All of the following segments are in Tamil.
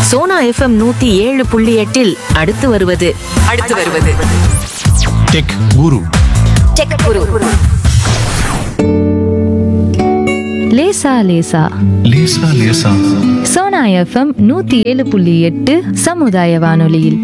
சோனா எஃப்எம் நூத்தி ஏழு புள்ளி எட்டில் அடுத்து வருவது அடுத்து வருவது டெக் குரு டெக் குரு லேசா லேசா லேசா லேசா சோனா எஃப்எம் நூத்தி ஏழு புள்ளி எட்டு சமுதாய வானொலியில்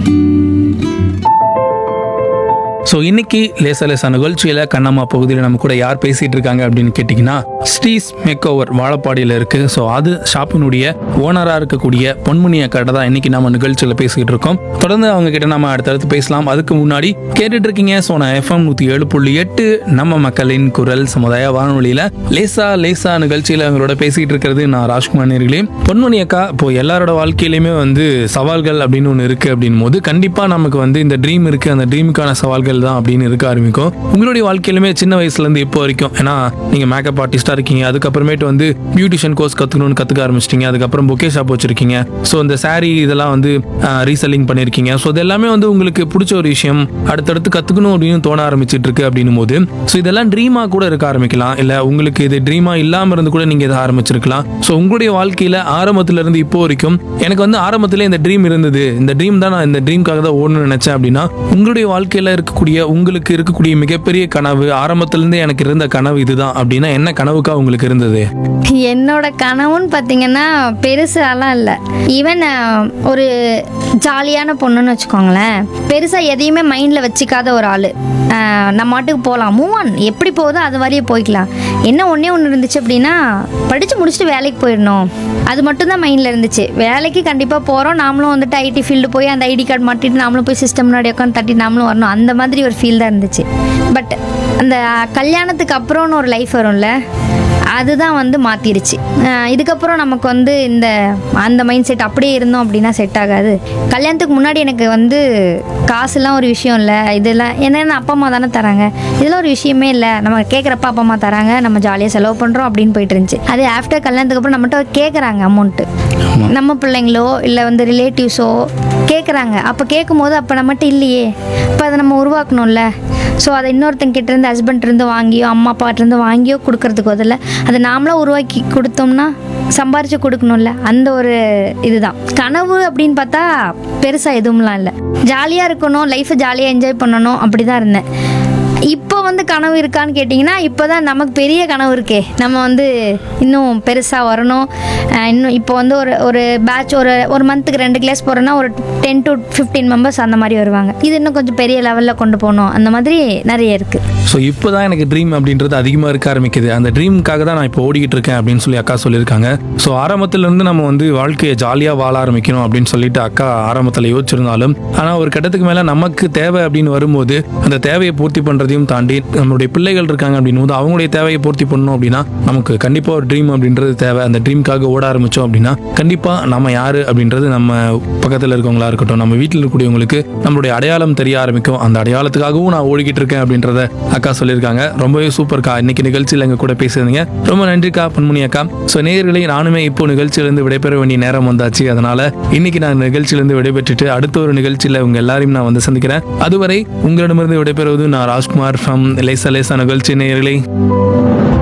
ஸோ இன்னைக்கு லேசா லேசா நிகழ்ச்சியில் கண்ணம்மா பகுதியில் நம்ம கூட யார் பேசிட்டு இருக்காங்க அப்படின்னு கேட்டிங்கன்னா ஸ்டீஸ் மேக் ஓவர் வாழப்பாடியில் இருக்கு ஸோ அது ஷாப்பினுடைய ஓனராக இருக்கக்கூடிய பொன்முனி அக்கா தான் இன்னைக்கு நம்ம நிகழ்ச்சியில் பேசிக்கிட்டு இருக்கோம் தொடர்ந்து அவங்க கிட்ட நம்ம அடுத்தடுத்து பேசலாம் அதுக்கு முன்னாடி கேட்டுட்டு இருக்கீங்க ஸோ நான் எஃப்எம் நூற்றி ஏழு புள்ளி எட்டு நம்ம மக்களின் குரல் சமுதாய வானொலியில் லேசா லேசா நிகழ்ச்சியில் அவங்களோட பேசிக்கிட்டு இருக்கிறது நான் ராஜ்குமார் நேர்களே பொன்முனி அக்கா இப்போ எல்லாரோட வாழ்க்கையிலுமே வந்து சவால்கள் அப்படின்னு ஒன்று இருக்கு அப்படின் போது கண்டிப்பாக நமக்கு வந்து இந்த ட்ரீம் இருக்கு அந்த ட்ரீமுக்கான சவால்கள் தான் அப்படின்னு இருக்க ஆரம்பிக்கும் உங்களுடைய வாழ்க்கையிலுமே சின்ன வயசுல இருந்து இப்போ வரைக்கும் ஏன்னா நீங்க மேக்கப் ஆர்டிஸ்டா இருக்கீங்க அதுக்கப்புறமேட்டு வந்து பியூட்டிஷியன் கோர்ஸ் கத்துக்கணும்னு கத்துக்க ஆரம்பிச்சிட்டீங்க அதுக்கப்புறம் பொக்கே ஷாப் வச்சிருக்கீங்க ஸோ இந்த saree இதெல்லாம் வந்து ரீசெல்லிங் பண்ணியிருக்கீங்க ஸோ இது எல்லாமே வந்து உங்களுக்கு பிடிச்ச ஒரு விஷயம் அடுத்தடுத்து கத்துக்கணும் அப்படின்னு தோண ஆரம்பிச்சிட்டு இருக்கு அப்படின்னும் போது ஸோ இதெல்லாம் ட்ரீமா கூட இருக்க ஆரம்பிக்கலாம் இல்ல உங்களுக்கு இது ட்ரீமா இல்லாம இருந்து கூட நீங்க இதை ஆரம்பிச்சிருக்கலாம் ஸோ உங்களுடைய வாழ்க்கையில ஆரம்பத்துல இருந்து இப்போ வரைக்கும் எனக்கு வந்து ஆரம்பத்துல இந்த ட்ரீம் இருந்தது இந்த ட்ரீம் தான் நான் இந்த ட்ரீம்காக தான் ஓடணும்னு நினைச்சேன் அப்படின்னா உங்களுடைய வாழ்க்கையில இருக்கக்கூடிய உங்களுக்கு இருக்கக்கூடிய மிகப்பெரிய கனவு ஆரம்பத்துல இருந்தே எனக்கு இருந்த கனவு இதுதான் அப்படின்னா என்ன கனவுக்கா உங்களுக்கு இருந்தது என்னோட கனவுன்னு பார்த்தீங்கன்னா பெருசாலாம் இல்லை ஈவன் ஒரு ஜாலியான பொண்ணுன்னு வச்சுக்கோங்களேன் பெருசாக எதையுமே மைண்டில் வச்சுக்காத ஒரு ஆள் நம்ம மாட்டுக்கு போகலாம் மூவ் ஆன் எப்படி போகுதோ அது வரையே போய்க்கலாம் என்ன ஒன்றே ஒன்று இருந்துச்சு அப்படின்னா படித்து முடிச்சுட்டு வேலைக்கு போயிடணும் அது மட்டும் தான் மைண்டில் இருந்துச்சு வேலைக்கு கண்டிப்பாக போகிறோம் நாமளும் வந்துட்டு ஐடி ஃபீல்டு போய் அந்த ஐடி கார்டு மாட்டிட்டு நாமளும் போய் சிஸ்டம் முன்னாடி உட்காந்து தட்டி நாமளும் வரணும் அந்த மாதிரி ஒரு ஃபீல் தான் இருந்துச்சு பட் அந்த கல்யாணத்துக்கு அப்புறம்னு ஒரு லைஃப் வரும்ல அதுதான் வந்து மாற்றிருச்சு இதுக்கப்புறம் நமக்கு வந்து இந்த அந்த மைண்ட் செட் அப்படியே இருந்தோம் அப்படின்னா செட் ஆகாது கல்யாணத்துக்கு முன்னாடி எனக்கு வந்து காசுலாம் ஒரு விஷயம் இல்லை இதெல்லாம் என்னென்ன அப்பா அம்மா தானே தராங்க இதெல்லாம் ஒரு விஷயமே இல்லை நம்ம கேட்குறப்ப அப்பா அம்மா தராங்க நம்ம ஜாலியாக செலவு பண்ணுறோம் அப்படின்னு போயிட்டு இருந்துச்சு அதே ஆஃப்டர் கல்யாணத்துக்கு அப்புறம் நம்மகிட்ட கேட்குறாங்க அமௌண்ட்டு நம்ம பிள்ளைங்களோ இல்லை வந்து ரிலேட்டிவ்ஸோ கேட்குறாங்க அப்போ கேட்கும்போது அப்போ நம்மகிட்ட இல்லையே அப்போ அதை நம்ம உருவாக்கணும்ல ஸோ அதை இன்னொருத்தங்க கிட்ட இருந்து ஹஸ்பண்ட் இருந்து வாங்கியோ அம்மா அப்பாட்ட இருந்து வாங்கியோ கொடுக்கறதுக்கு பதில் அதை நாமளா உருவாக்கி கொடுத்தோம்னா சம்பாரிச்சு கொடுக்கணும்ல அந்த ஒரு இதுதான் கனவு அப்படின்னு பார்த்தா பெருசாக எதுவும்லாம் இல்லை ஜாலியாக இருக்கணும் லைஃப்பை ஜாலியாக என்ஜாய் பண்ணணும் அப்படி தான் இருந்தேன் இப்போ வந்து கனவு இருக்கான்னு கேட்டிங்கன்னா இப்போ தான் நமக்கு பெரிய கனவு இருக்கே நம்ம வந்து இன்னும் பெருசாக வரணும் அஹ் இன்னும் இப்போ வந்து ஒரு ஒரு பேட்ச் ஒரு ஒரு மந்த்துக்கு ரெண்டு கிளாஸ் போகிறோன்னா ஒரு டென் டு ஃபிஃப்டீன் மெம்பர்ஸ் அந்த மாதிரி வருவாங்க இது இன்னும் கொஞ்சம் பெரிய லெவலில் கொண்டு போகணும் அந்த மாதிரி நிறைய இருக்குது ஸோ இப்போ தான் எனக்கு ட்ரீம் அப்படின்றது அதிகமாக இருக்க ஆரம்பிக்குது அந்த ட்ரீமுக்காக தான் நான் இப்போ ஓடிக்கிட்டு இருக்கேன் அப்படின்னு சொல்லி அக்கா சொல்லியிருக்காங்க ஸோ ஆரம்பத்திலேருந்து நம்ம வந்து வாழ்க்கையை ஜாலியாக வாழ ஆரம்பிக்கணும் அப்படின்னு சொல்லிட்டு அக்கா ஆரம்பத்தில் யோசிச்சிருந்தாலும் ஆனால் ஒரு கட்டத்துக்கு மேலே நமக்கு தேவை அப்படின்னு வரும்போது அந்த தேவையை பூர்த்தி பண்ணுறதையும் தாண்டி நம்மளுடைய பிள்ளைகள் இருக்காங்க அப்படின்னும் போது அவங்களுடைய தேவையை பூர்த்தி பண்ணணும் அப்படின்னா நமக்கு கண்டிப்பாக ஒரு ட்ரீம் அப்படின்றது தேவை அந்த ட்ரீம்காக ஓட ஆரம்பித்தோம் அப்படின்னா கண்டிப்பாக நம்ம யார் அப்படின்றது நம்ம பக்கத்தில் இருக்கவங்களா இருக்கட்டும் நம்ம வீட்டில் இருக்கக்கூடியவங்களுக்கு நம்மளுடைய அடையாளம் தெரிய ஆரம்பிக்கும் அந்த அடையாளத்துக்காகவும் நான் ஓடிக்கிட்டு இருக்கேன் அப்படின்றத அக்கா சொல்லியிருக்காங்க ரொம்பவே சூப்பர்க்கா இன்னைக்கு நிகழ்ச்சியில் எங்க கூட பேசுறீங்க ரொம்ப நன்றிக்கா பொன்முனி அக்கா ஸோ நேயர்களே நானுமே இப்போ நிகழ்ச்சியிலிருந்து விடைபெற வேண்டிய நேரம் வந்தாச்சு அதனால இன்னைக்கு நான் நிகழ்ச்சியிலிருந்து விடைபெற்றுட்டு அடுத்த ஒரு நிகழ்ச்சியில் உங்க எல்லாரையும் நான் வந்து சந்திக்கிறேன் அதுவரை உங்களிடமிருந்து விடைபெறுவது நான் ராஜ்குமார் ஃப்ரம் லேசா லேசா நிகழ்ச்சி நேயர்களே